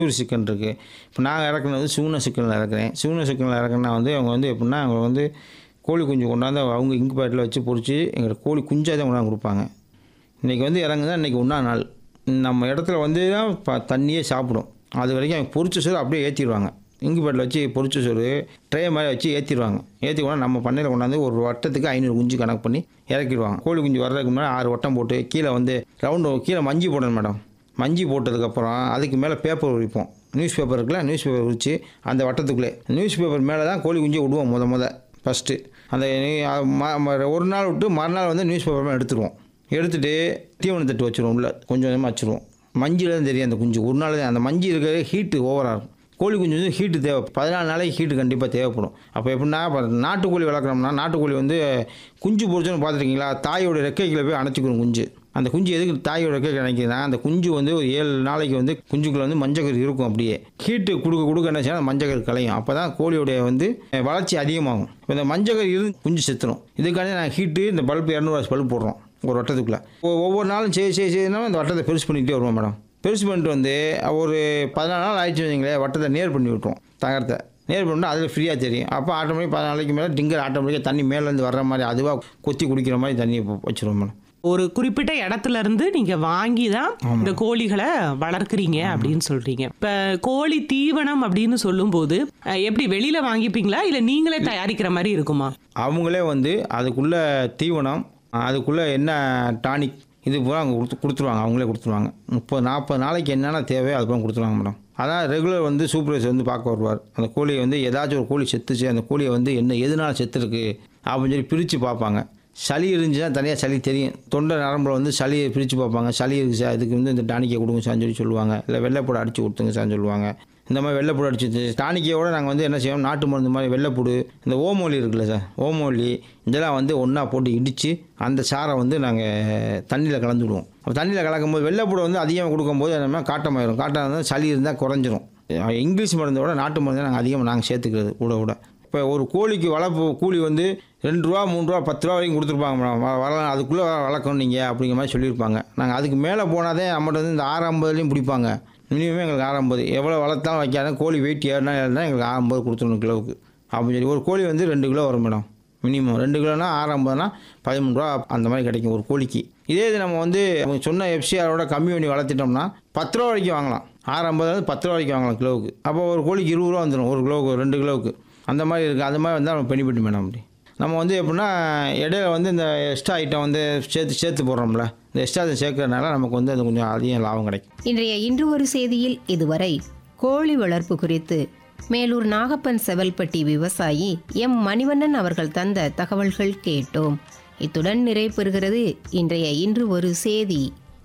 ஒரு சிக்கன் இருக்குது இப்போ நான் இறக்குனது சூன சிக்கனில் இறக்குறேன் சூன சிக்கனில் இறக்குனா வந்து அவங்க வந்து எப்படின்னா அவங்க வந்து கோழி குஞ்சு கொண்டாந்து அவங்க இங்கு பேட்டில் வச்சு பொறிச்சு எங்களுக்கு கோழி குஞ்சாக தான் கொண்டாந்து கொடுப்பாங்க இன்றைக்கி வந்து இறங்குதான் இன்றைக்கி ஒன்றா நாள் நம்ம இடத்துல வந்து தான் ப தண்ணியே சாப்பிடும் அது வரைக்கும் அவங்க பொரிச்ச சோறு அப்படியே ஏற்றிடுவாங்க இங்கு பேட்டில் வச்சு பொரிச்ச சோறு ட்ரே மாதிரி வச்சு ஏற்றிடுவாங்க ஏற்றி கொண்டா நம்ம பண்ணையில் கொண்டாந்து ஒரு வட்டத்துக்கு ஐநூறு குஞ்சு கணக்கு பண்ணி இறக்கிடுவாங்க கோழி குஞ்சு வர்றதுக்கு முன்னாடி ஆறு வட்டம் போட்டு கீழே வந்து ரவுண்டு கீழே மஞ்சி போடணும் மேடம் மஞ்சி போட்டதுக்கப்புறம் அதுக்கு மேலே பேப்பர் உரிப்போம் நியூஸ் பேப்பர் இருக்குல்ல நியூஸ் பேப்பர் உரித்து அந்த வட்டத்துக்குள்ளே நியூஸ் பேப்பர் மேலே தான் கோழி குஞ்சு விடுவோம் முத முத ஃபஸ்ட்டு அந்த நீ- அது ம- ம- ஒரு நாள் விட்டு மறுநாள் வந்து நியூஸ் பேப்பர் மேலே எடுத்துருவோம் எடுத்துட்டு தீவன தட்டு வச்சுருவோம் உள்ள கொஞ்சம் கொஞ்சமாக வச்சுருவோம் மஞ்சில் தான் தெரியும் அந்த குஞ்சு ஒரு நாள் தான் அந்த மஞ்சி இருக்கிற ஹீட்டு ஓவராக இருக்கும் கோழி குஞ்சு வந்து ஹீட்டு தேவை பதினாலு நாளைக்கு ஹீட்டு கண்டிப்பாக தேவைப்படும் அப்போ எப்படின்னா இப்போ நாட்டுக்கோழி வளர்க்குறோம்னா நாட்டுக்கோழி வந்து குஞ்சு பொறிச்சோன்னு பார்த்துருக்கீங்களா தாயோட ரெக்கைகளை போய் அணைச்சிக்கிறோம் குஞ்சு அந்த குஞ்சு எதுக்கு தாயோட ரெக்கை அணைக்குதுன்னா அந்த குஞ்சு வந்து ஒரு ஏழு நாளைக்கு வந்து குஞ்சுக்குள்ள வந்து மஞ்சக்கரு இருக்கும் அப்படியே ஹீட்டு கொடுக்க கொடுக்க என்ன செய்யணும் மஞ்சக்கரு கலையும் அப்போ தான் கோழியோடைய வந்து அஹ், வளர்ச்சி அதிகமாகும் இப்போ இந்த மஞ்சக்கரு இருந்து குஞ்சு செத்துரும் இதுக்காண்டி நான் ஹீட்டு இந்த பல்ப் இரநூறுவா பல்ப் போடுறோம் ஒரு வட்டத்துக்குள்ளே ஒவ்வொரு நாளும் செய்ய செய்ய செய்யணும் இந்த வட்டத்தை பெருசு பண்ணிக்கிட்டே வருவோம் மேடம் பெருசு பண்ணிட்டு வந்து ஒரு பதினாலு நாள் ஆயிடுச்சு வைங்களேன் வட்டத்தை நேர் பண்ணி விட்டுருவோம் தகரத்தை நேர் பண்ணிட்டு அதில் ஃப்ரீயாக தெரியும் அப்போ ஆட்டோமேட்டிக் பதினாலு நாளைக்கு மேலே டிங்கர் ஆட்டோமேட்டிக்காக தண்ணி மேலேருந்து வர்ற மாதிரி அதுவாக கொத்தி குடிக்கிற மாதிரி தண்ணியை வ- வச்சிருவோம் மேடம் ஒரு குறிப்பிட்ட இடத்துல இருந்து நீங்க வாங்கி தான் இந்த கோழிகளை வளர்க்குறீங்க அப்படின்னு சொல்றீங்க இப்ப கோழி தீவனம் அப்படின்னு சொல்லும்போது அஹ், எப்படி வெளியில வாங்கிப்பீங்களா இல்ல நீங்களே தயாரிக்கிற மாதிரி இருக்குமா அவங்களே வந்து அதுக்குள்ள தீவனம் அதுக்குள்ளே என்ன டானிக் இது பூரா அவங்க கொடுத்து கொடுத்துருவாங்க அவங்களே கொடுத்துருவாங்க முப்பது நாற்பது நாளைக்கு என்னென்ன தேவையோ அது பூரா கொடுத்துருவாங்க மேடம் அதான் ரெகுலர் வந்து சூப்பர்வைசர் வந்து பார்க்க வருவார் அந்த கோழியை வந்து ஏதாச்சும் ஒரு கோழி செத்துச்சு அந்த கோழியை வந்து என்ன எதனால செத்துருக்கு அப்படின்னு சொல்லி பிரித்து பார்ப்பாங்க சளி இருந்துச்சுன்னா தனியாக சளி தெரியும் தொண்டை நரம்பில் வந்து சளியை பிரித்து பார்ப்பாங்க சளி இருக்கு சார் அதுக்கு வந்து இந்த டானிக்கை கொடுங்க சார்னு சொல்லி சொல்லுவாங்க இல்லை வெள்ளைப்பூட அடித்து கொடுத்துங்க சார்னு சொல்லுவாங்க இந்த மாதிரி வெள்ளைப்பூடு அடிச்சு டானிக்கையோட நாங்கள் வந்து என்ன செய்வோம் நாட்டு மருந்து மாதிரி வெள்ளைப்பூடு இந்த ஓமோலி இருக்குல்ல சார் ஓமோலி இதெல்லாம் வந்து ஒன்றா போட்டு இடித்து அந்த சாரை வந்து நாங்கள் தண்ணியில் கலந்துவிடுவோம் அப்போ தண்ணியில் கலக்கும்போது வெள்ளைப்பூடை வந்து அதிகமாக கொடுக்கும்போது என்ன காட்டமாயிரும் காட்டம் இருந்தால் சளி இருந்தால் குறைஞ்சிரும் இங்கிலீஷ் மருந்தை விட நாட்டு மருந்து நாங்கள் அதிகமாக நாங்கள் சேர்த்துக்கிறது கூட கூட இப்போ ஒரு கோழிக்கு வளர்ப்பு கூலி வந்து ரெண்டு ரூபா மூணு ரூபா பத்து ரூபா வரைக்கும் கொடுத்துருப்பாங்க மேடம் வ- வரலாம் அதுக்குள்ளே வளர்க்கணும் நீங்கள் அப்படிங்கிற மாதிரி சொல்லியிருப்பாங்க நாங்கள் அதுக்கு மேலே போனாதே நம்மகிட்ட வந்து இந்த ஆறு ஐம்பதுலேயும் பிடிப்பாங்க மினிமம் எங்களுக்கு ஆறு ஐம்பது எவ்வளோ வளர்த்தாலும் வைக்காத கோழி வெயிட் ஏறினா ஏறினா எங்களுக்கு ஆறு ஐம்பது கொடுத்துடணும் கிலோவுக்கு அப்படின்னு சொல்லி ஒரு கோழி வந்து ரெண்டு கிலோ வரும் மேடம் மினிமம் ரெண்டு கிலோனா ஆறு ஐம்பதுனா பதிமூணு ரூபா அந்த மாதிரி கிடைக்கும் ஒரு கோழிக்கு இதே இது நம்ம வந்து அவங்க சொன்ன எஃப்சிஆரோட கம்மி பண்ணி வளர்த்திட்டோம்னா பத்து ரூபா வரைக்கும் வாங்கலாம் ஆறு ஐம்பதுலேருந்து பத்து ரூபா வரைக்கும் வாங்கலாம் கிலோவுக்கு அப்போ ஒரு கோழிக்கு இருபது ரூபா வந்துடும் ஒரு கிலோவுக்கு ரெண்டு கிலோவுக்கு அந்த மாதிரி இருக்குது அந்த மாதிரி வந்தால் நம்ம பெனிஃபிட் மேடம் அப்படி நம்ம வந்து எப்படின்னா இடையில வந்து இந்த எக்ஸ்ட்ரா ஐட்டம் வந்து சேர்த்து சேர்த்து போடுறோம்ல இந்த எக்ஸ்ட்ரா சேர்க்கறதுனால நமக்கு வந்து அது கொஞ்சம் அதிகம் லாபம் கிடைக்கும் இன்றைய இன்று ஒரு செய்தியில் இதுவரை கோழி வளர்ப்பு குறித்து மேலூர் நாகப்பன் செவல்பட்டி விவசாயி எம் மணிவண்ணன் அவர்கள் தந்த தகவல்கள் கேட்டோம் இத்துடன் நிறைவு பெறுகிறது இன்றைய இன்று ஒரு செய்தி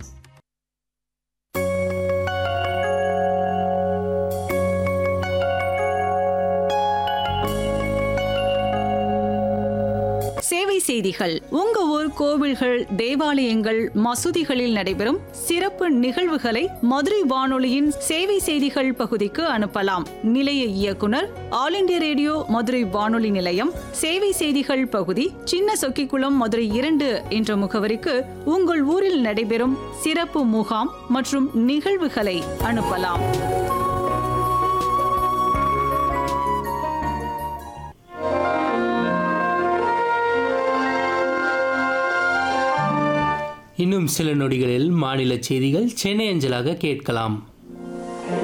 சேவை செய்திகள் உங்க ஊர் கோவில்கள் தேவாலயங்கள் மசூதிகளில் நடைபெறும் சிறப்பு நிகழ்வுகளை மதுரை வானொலியின் சேவை செய்திகள் பகுதிக்கு அனுப்பலாம் நிலைய இயக்குனர் ஆல் இண்டியா ரேடியோ மதுரை வானொலி நிலையம் சேவை செய்திகள் பகுதி சின்ன சொக்கிக்குளம் மதுரை இரண்டு என்ற முகவரிக்கு உங்கள் ஊரில் நடைபெறும் சிறப்பு முகாம் மற்றும் நிகழ்வுகளை அனுப்பலாம் இன்னும் சில நொடிகளில் மாநில செய்திகள் சென்னை அஞ்சலாக கேட்கலாம்